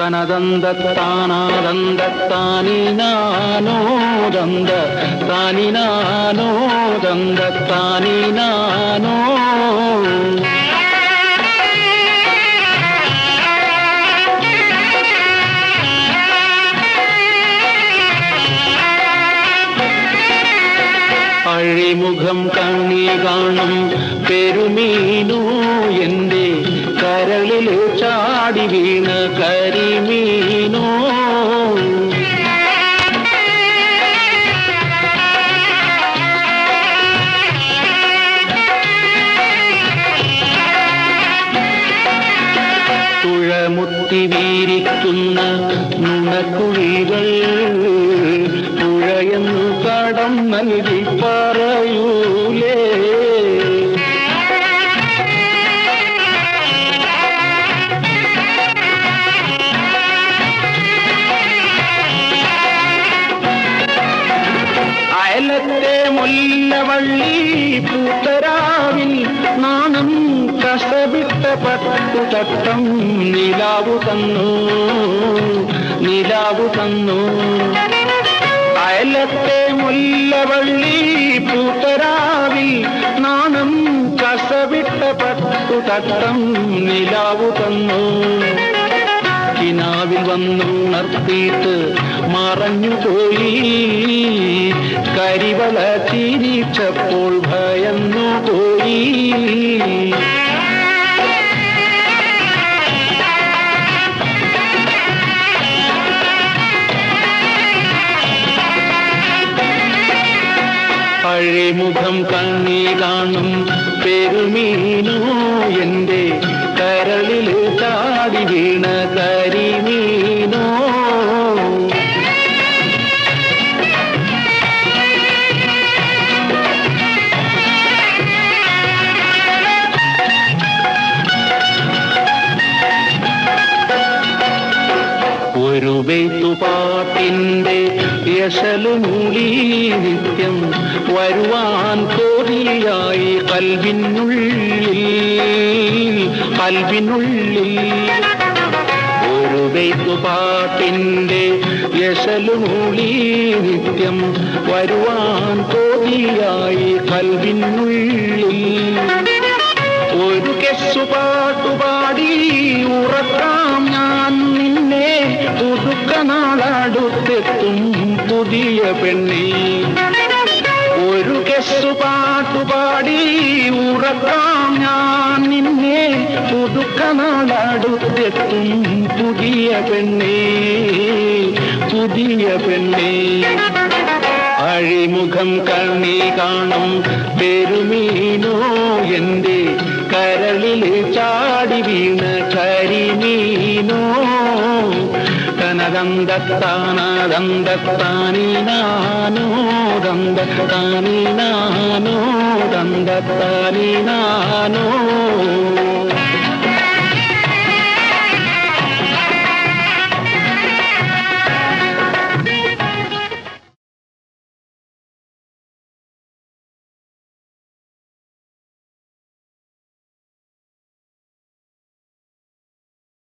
തനദന്തത്താനാദന്തത്താനി nano ദന്ത താനി nano ദന്തത്താനി nano അഴിമുഖം കണ്ണി കാണും പെരുമീനു എൻ്റെ കരളിൽ ചാടി വീണ കരിമീനോ തുഴമുത്തി വീരിക്കുന്ന നുണക്കുഴികൾ പുഴയെന്നു കടം നൽകി പറയൂലേ അയലത്തെ മുല്ലവള്ളി പൂത്തരാവിൽ നാണം കസവിട്ട പട്ടു തട്ടം നിലാവു തന്നു നിലാവു തന്നു അയലത്തെ മുല്ലവള്ളി പൂത്തരാവിൽ നാണം കസവിട്ട പട്ടു തട്ടം നിലാവു തന്നു കിനാവിൽ വന്നു നിർത്തിയിട്ട് മറഞ്ഞു പോയി കരിവള ചിരിച്ചപ്പോൾ ഭയന്നു പോയി അഴിമുഖം കണ്ണി കാണും പെരുമീനോ എൻ്റെ കരളിൽ ചാടി വീണ കരിമീനോ ഒരു വെയ്ത്തുപാട്ടിൻ്റെ യശലുമൂലി നിത്യം വരുവാൻ കോരിയായി കൽവിനുള്ളിൽ കൽവിനുള്ളിൽ ഒരു വെയ്ത്തുപാട്ടിൻ്റെ യശലുമൂലി നിത്യം വരുവാൻ കോരിയായി കൽവിനുള്ളിൽ ഒരു കെസ്സു പാട്ടുപാടി ഉറക്കാം ഞാൻ നിന്നെ പുതുക്ക നാളടുത്തെത്തും പുതിയ പെണ്ണേ ഒരു കെസ്സു പാട്ടുപാടി ഉറക്കാം ഞാൻ നിന്നെ പുതുക്ക നാളടുത്തെത്തും പുതിയ പെണ്ണേ പുതിയ പെണ്ണേ അഴിമുഖം കണ്ണി കാണും പെരുമീനോ എൻ്റെ കരളിൽ ചാടി വീണ കരിമീനോ തനദന്തത്താനദന്തത്താനി നാനോ ദന്തത്താനി നാനോ ദന്തത്താനി നാനോ